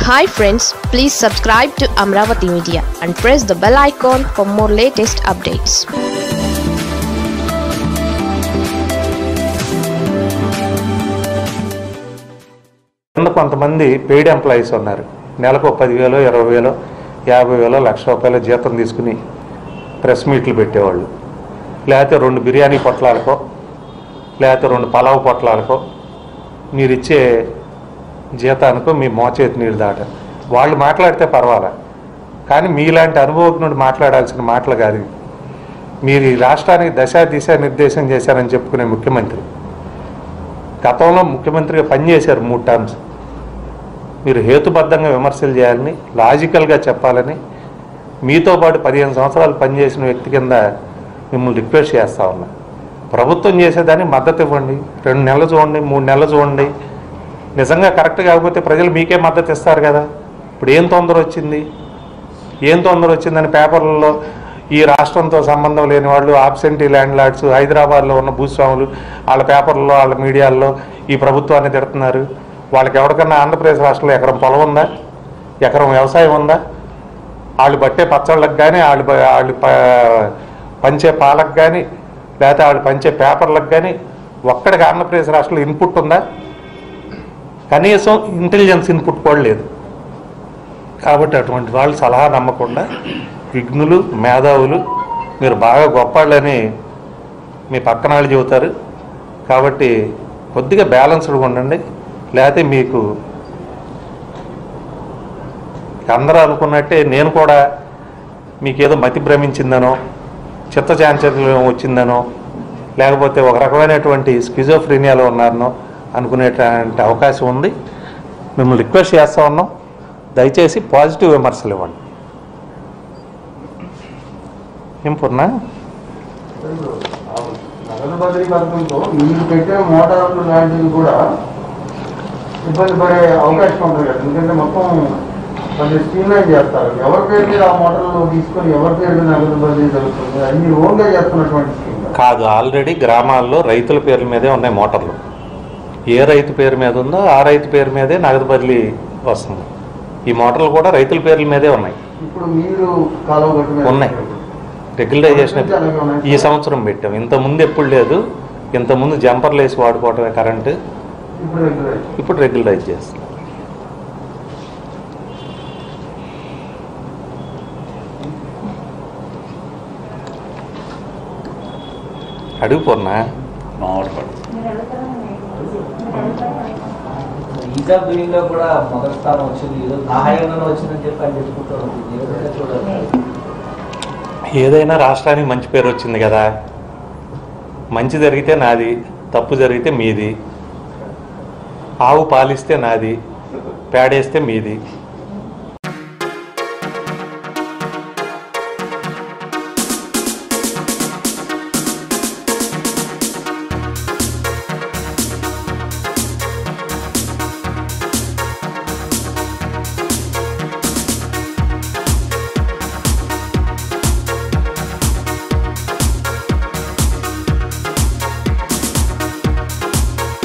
Hi friends please subscribe to Amaravati media and press the bell icon for more latest updates కింద కొంతమంది paid employees ఉన్నారు నెలకు పదివేలు ఇరవై వేలు యాభై వేలు లక్ష రూపాయల జీతం తీసుకుని ప్రెస్ మీట్లు పెట్టేవాళ్ళు లేకపోతే రెండు బిర్యానీ పొట్లాలకో లేకపోతే రెండు పలావ్ పొట్లాలకో మీరు ఇచ్చే జీతానికో మీ మోచేతి నీరు దాట వాళ్ళు మాట్లాడితే పర్వాలా కానీ మీలాంటి అనుభవజ్ఞుడు మాట్లాడాల్సిన మాటలు కాదు ఇవి. మీరు ఈ రాష్ట్రానికి దశ దిశ నిర్దేశం చేశారని చెప్పుకునే ముఖ్యమంత్రి గతంలో ముఖ్యమంత్రిగా పనిచేశారు మూడు టర్మ్స్ మీరు హేతుబద్ధంగా విమర్శలు చేయాలని లాజికల్గా చెప్పాలని మీతో పాటు పదిహేను సంవత్సరాలు పనిచేసిన వ్యక్తి కింద మిమ్మల్ని రిక్వెస్ట్ చేస్తా ఉన్నా ప్రభుత్వం చేసేదాన్ని మద్దతు ఇవ్వండి రెండు నెలలు చూడండి మూడు నెలలు చూడండి నిజంగా కరెక్ట్ కాకపోతే ప్రజలు మీకే మద్దతు ఇస్తారు కదా ఇప్పుడు ఏం తొందర వచ్చింది ఏం తొందర వచ్చిందని పేపర్లలో ఈ రాష్ట్రంతో సంబంధం లేని వాళ్ళు ఆబ్సెంటీ ల్యాండ్ లార్డ్స్ హైదరాబాద్లో ఉన్న భూస్వాములు వాళ్ళ పేపర్లలో వాళ్ళ మీడియాల్లో ఈ ప్రభుత్వాన్ని తిడుతున్నారు వాళ్ళకి ఎవరికన్నా ఆంధ్రప్రదేశ్ రాష్ట్రంలో ఎకరం పొలం ఉందా ఎకరం వ్యవసాయం ఉందా వాళ్ళు పట్టే పచ్చళ్ళకి కానీ వాళ్ళు ప- వాళ్ళు ప- పంచే పాలకు కానీ లేకపోతే వాళ్ళు పంచే పేపర్లకు కానీ ఒక్కడికి ఆంధ్రప్రదేశ్ రాష్ట్రంలో ఇన్పుట్ ఉందా కనీసం ఇంటెలిజెన్స్ ఇన్పుట్ కూడా లేదు కాబట్టి అటువంటి వాళ్ళు సలహా నమ్మకుండా విఘ్నులు మేధావులు మీరు బాగా గొప్పవాళ్ళని మీ పక్కన వాళ్ళు చెబుతారు కాబట్టి కొద్దిగా బ్యాలెన్స్డ్గా ఉండండి లేకపోతే మీకు అందరూ అనుకున్నట్టే నేను కూడా మీకేదో మతి భ్రమించిందనో చిత్త చాంచల్యం వచ్చిందనో లేకపోతే ఒక రకమైనటువంటి స్కిజోఫ్రీనియాలో ఉన్నారనో అనుకునేటువంటి అవకాశం ఉంది మిమ్మల్ని రిక్వెస్ట్ చేస్తా ఉన్నాం దయచేసి పాజిటివ్ విమర్శలు ఇవ్వండి ఏం పూర్ణ నగదు బదిలీ పథకంతో మీరు పెట్టిన మోటార్లు లాంటివి కూడా ఇబ్బంది పడే అవకాశం ఉంటుంది కదా ఎందుకంటే మొత్తం కొంచెం స్ట్రీమ్లైన్ చేస్తారు ఎవరి పేరు మీద ఆ మోటార్లు తీసుకొని ఎవరి పేరు మీద నగదు బదిలీ జరుగుతుంది అది మీరు ఓన్గా చేస్తున్నటువంటి స్కీమ్ కాదు ఆల్రెడీ గ్రామాల్లో రైతుల పేర్ల మీదే ఉన్నాయి మోటార్లు ఏ రైతు పేరు మీద ఉందో ఆ రైతు పేరు మీదే నగదు బదిలీ వస్తుంది ఈ మోటార్లు కూడా రైతుల పేర్ల మీదే ఉన్నాయి ఇప్పుడు మీరు కాలువ గట్టు మీద ఉన్నాయి. రెగ్యులరైజేషన్ ఈ సంవత్సరం పెట్టాం ఇంత ముందు ఎప్పుడు లేదు ఇంత ముందు జంపర్లు వేసి వాడుకోవటమే కరెంటు ఇప్పుడు రెగ్యులర్ ఇప్పుడు రెగ్యులరైజ్ చేస్తాం అడుగు పూర్ణ మామిడి పడు ఈజ్ ఆఫ్ డూయింగ్ లో కూడా మొదటి స్థానం వచ్చింది ఏదో నా హయాంలో వచ్చిందని చెప్పి ఆయన చెప్పుకుంటారు ఏ విధంగా చూడాలి ఏదైనా రాష్ట్రానికి మంచి పేరు వచ్చింది కదా మంచి జరిగితే నాది తప్పు జరిగితే మీది ఆవు పాలిస్తే నాది పేడేస్తే మీది